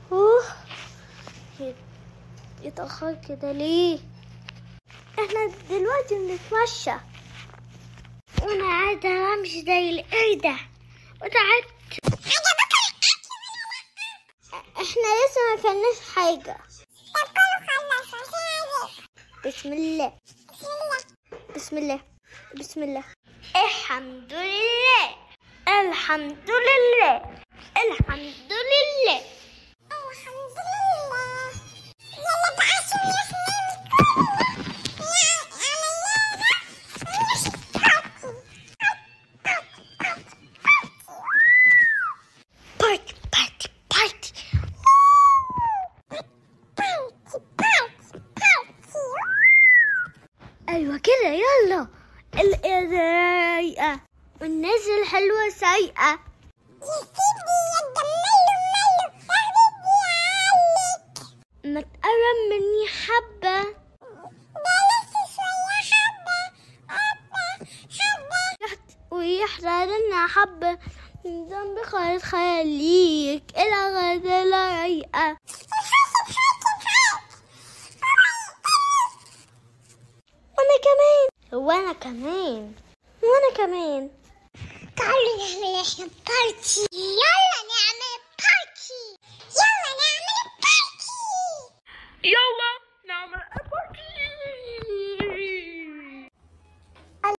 اوه يت- يتأخر كده ليه احنا دلوقتي بنتمشى وانا قاعدة امشي زي القردة وتعبت احنا لسه ما كلناش حاجة بسم الله بسم الله بسم الله الحمد لله الحمد لله الحمد لله الحمد لله يلا تعشوا يا بارتي بارتي بارتي ايوه كده يلا القردة رايقة والناس الحلوة سايقة ما تقرب مني حبة يحت- ويحضر لنا حبة من ذنب خالد خليك إلى غدا لا رايقة وأنا كمان وأنا كمان وأنا كمان تعالوا نعمل احنا بارتي يلا